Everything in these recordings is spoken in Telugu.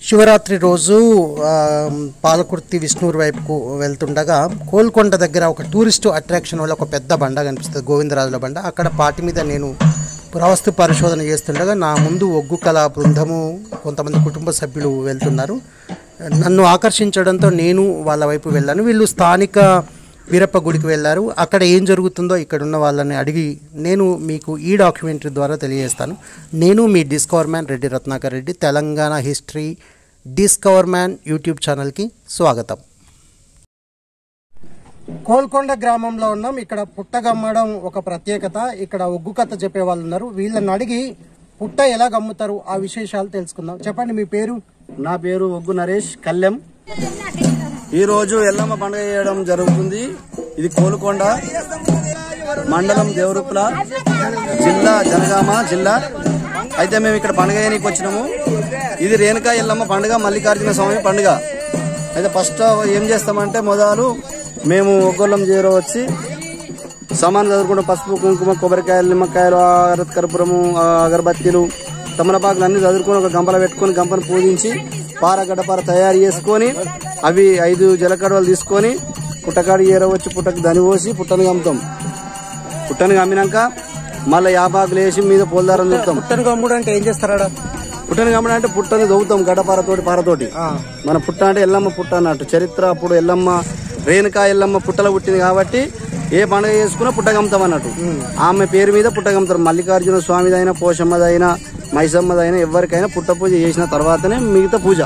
శివరాత్రి రోజు ఆ, పాలకుర్తి విష్ణూరు వైపుకు వెళ్తుండగా కోల్కొండ దగ్గర ఒక టూరిస్ట్ అట్రాక్షన్ వల్ల ఒక పెద్ద బండ కనిపిస్తుంది గోవిందరాజుల బండ అక్కడ పాటి మీద నేను పురావస్తు పరిశోధన చేస్తుండగా నా ముందు ఒగ్గు కళా బృందము కొంతమంది కుటుంబ సభ్యులు వెళ్తున్నారు నన్ను ఆకర్షించడంతో నేను వాళ్ళ వైపు వెళ్ళాను వీళ్ళు స్థానిక వీరప్ప గుడికి వెళ్ళారు అక్కడ ఏం జరుగుతుందో ఇక్కడ ఉన్న వాళ్ళని అడిగి నేను మీకు ఈ డాక్యుమెంటరీ ద్వారా తెలియజేస్తాను నేను మీ discover man Reddy Ratnakar Reddy Telangana history discover man YouTube ఛానల్కి స్వాగతం కోల్కొండ గ్రామంలో ఉన్నాం ఇక్కడ పుట్టగమ్మడం ఒక ప్రత్యేకత ఇక్కడ ఒగ్గు కథ చెప్పే వాళ్ళు ఉన్నారు వీళ్ళని అడిగి పుట్ట ఎలా గమ్ముతారు ఆ విశేషాలు తెలుసుకుందాం చెప్పండి మీ పేరు నా పేరు ఒగ్గు నరేష్ కళ్యం ఈ రోజు ఎల్లమ్మ పండుగ చేయడం జరుగుతుంది ఇది కోలుకొండ మండలం దేవరూపుల జిల్లా జనగామ జిల్లా అయితే మేము ఇక్కడ పండుగ చేయడానికి వచ్చినాము ఇది రేణుకా ఎల్లమ్మ పండుగ మల్లికార్జున స్వామి పండుగ అయితే ఫస్ట్ ఏం చేస్తామంటే మొదలు మేము ఒగ్గొల్లం చేర వచ్చి సామాన్ చదువుకుంటాం పసుపు కుంకుమ కొబ్బరికాయలు నిమ్మకాయలు ఆరత్ కర్పూరము ఆ, అగరబత్తీలు తమలపాకులు అన్ని చదువుకొని ఒక గంపలో పెట్టుకొని గంపను పూజించి పార గడపార తయారు చేసుకొని అవి ఐదు జలకడవలు తీసుకొని పుట్టకాడి ఏర వచ్చి పుట్టకు దని పోసి పుట్టను గమ్ముతాం పుట్టను గమ్మినాక మళ్ళీ యాపాకులు వేసి మీద పోల్దారం చూస్తాం పుట్టను గమ్ముడు అంటే ఏం చేస్తారా పుట్టను గమ్మడం అంటే పుట్టని దవ్వుతాం గడపారతోటి పారతోటి మన పుట్ట అంటే ఎల్లమ్మ పుట్ట అన్నట్టు చరిత్ర అప్పుడు ఎల్లమ్మ రేణుకా ఎల్లమ్మ పుట్టలో పుట్టింది కాబట్టి ఏ పండుగ చేసుకున్నా పుట్టగమ్ముతాం అన్నట్టు ఆమె పేరు మీద పుట్టగమ్ముతారు మల్లికార్జున స్వామిదైనా పోషమ్మదైనా మైసమ్మదైనా ఎవరికైనా పుట్ట పూజ చేసిన తర్వాతనే మిగతా పూజ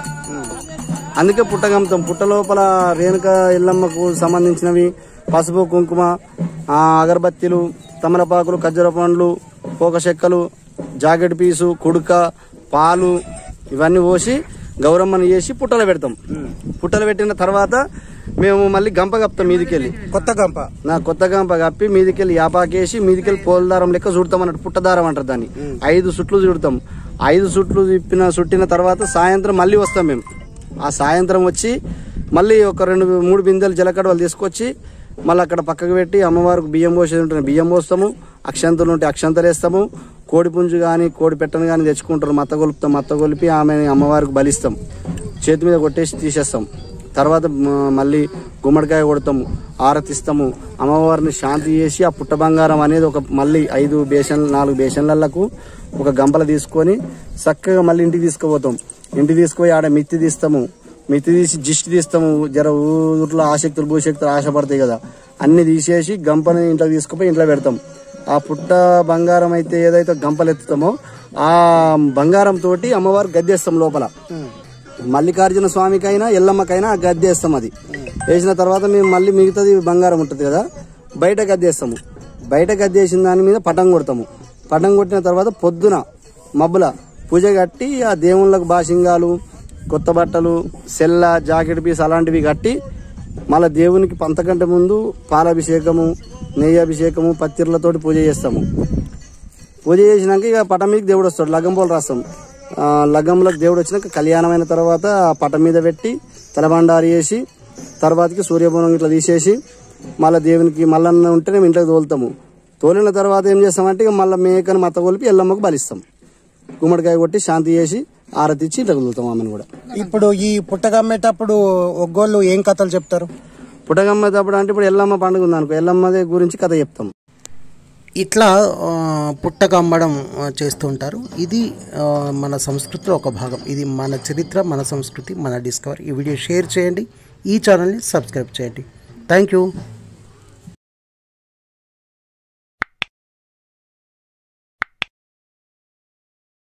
అందుకే పుట్టగమ్ముతాం పుట్ట లోపల రేణుక ఎల్లమ్మకు సంబంధించినవి పసుపు కుంకుమ ఆ, అగరబత్తీలు తమలపాకులు ఖర్జూర పండ్లు పోక చెక్కలు జాకెట్ పీసు కుడుక పాలు ఇవన్నీ పోసి గౌరమ్మని చేసి పుట్టలో పెడతాం పుట్టలో పెట్టిన తర్వాత మేము మళ్ళీ గంప కప్తాం మీదికెళ్ళి కొత్త గంప నా కొత్త గంప కప్పి మీదికెళ్ళి యాపాకేసి మీదికెళ్ళి పోలదారం లెక్క చుడతాం అన్నట్టు పుట్టదారం అంటారు దాన్ని ఐదు సుట్లు చుడతాం ఐదు సుట్లు తిప్పిన చుట్టిన తర్వాత సాయంత్రం మళ్ళీ వస్తాం మేము ఆ సాయంత్రం వచ్చి మళ్ళీ ఒక రెండు మూడు బిందెలు జలకడవలు తీసుకొచ్చి మళ్ళీ అక్కడ పక్కకు పెట్టి అమ్మవారికి బియ్యం పోసేది ఉంటుంది బియ్యం పోస్తాము అక్షంతలు ఉంటే అక్షంతలు వేస్తాము కోడి పుంజు కానీ కోడి పెట్టను కానీ తెచ్చుకుంటారు మత్త కొలుపుతాం మత్త కొలిపి ఆమె అమ్మవారికి బలిస్తాం చేతి మీద కొట్టేసి తీసేస్తాం తర్వాత మ- మళ్ళీ గుమ్మడికాయ కొడతాము ఆరతిస్తాము అమ్మవారిని శాంతి చేసి ఆ పుట్ట బంగారం అనేది ఒక మళ్ళీ ఐదు బేషన్ నాలుగు బేషన్లకు ఒక గంపల తీసుకొని చక్కగా మళ్ళీ ఇంటికి తీసుకుపోతాం ఇంటికి తీసుకుపోయి ఆడ మిత్తి తీస్తాము మిత్తి తీసి జిస్ట్ తీస్తాము జర ఊర్లో ఆసక్తులు భూశక్తులు ఆశపడతాయి కదా అన్ని తీసేసి గంపని ఇంట్లో తీసుకుపోయి ఇంట్లో పెడతాం ఆ పుట్ట బంగారం అయితే ఏదైతే గంపలు ఎత్తుతామో ఆ బంగారం తోటి అమ్మవారు గద్దెస్తాం లోపల మల్లికార్జున స్వామికైనా ఎల్లమ్మకైనా ఆ గద్దె వేస్తాం అది వేసిన తర్వాత మేము మళ్ళీ మిగతాది బంగారం ఉంటుంది కదా బయట గద్దె వేస్తాము బయట గద్దె వేసిన దాని మీద పటం కొడతాము పటం కొట్టిన తర్వాత పొద్దున మబ్బుల పూజ కట్టి ఆ దేవుళ్ళకు బాసింగాలు కొత్త బట్టలు సెల్ల జాకెట్ పీస్ అలాంటివి కట్టి మళ్ళీ దేవునికి పంతకంటే ముందు పాలాభిషేకము నెయ్యి అభిషేకము పత్తిర్లతోటి పూజ చేస్తాము పూజ చేసినాక ఇక పటం మీద దేవుడు వస్తాడు లగ్గం పోలు రాస్తాం ఆ, లగ్గంలోకి దేవుడు వచ్చినాక కళ్యాణమైన తర్వాత ఆ పటం మీద పెట్టి తలబండారి వేసి తర్వాతకి సూర్యభవనం ఇట్లా తీసేసి మళ్ళీ దేవునికి మల్లన్న ఉంటే మేము ఇంట్లోకి తోలుతాము తోలిన తర్వాత ఏం చేస్తామంటే ఇక మళ్ళీ మేకను మత్త కొలిపి ఎల్లమ్మకు బలిస్తాం గుమ్మడికాయ కొట్టి శాంతి చేసి ఆరతి ఇచ్చి ఇంట్లోకి తోలుతాం ఆమెను కూడా ఇప్పుడు ఈ పుట్ట గమ్మేటప్పుడు ఒగ్గోళ్ళు ఏం కథలు చెప్తారు పుట్టగమ్మేటప్పుడు అంటే ఇప్పుడు ఎల్లమ్మ పండుగ ఉంది అనుకో ఎల్లమ్మది గురించి కథ చెప్తాం ఇట్లా ఆ, పుట్టక అమ్మడం ఆ, చేస్తూ ఉంటారు ఇది ఆ, మన సంస్కృతిలో ఒక భాగం ఇది మన చరిత్ర మన సంస్కృతి మన డిస్కవర్ ఈ వీడియో షేర్ చేయండి ఈ ఛానల్ని సబ్స్క్రైబ్ చేయండి థ్యాంక్ యూ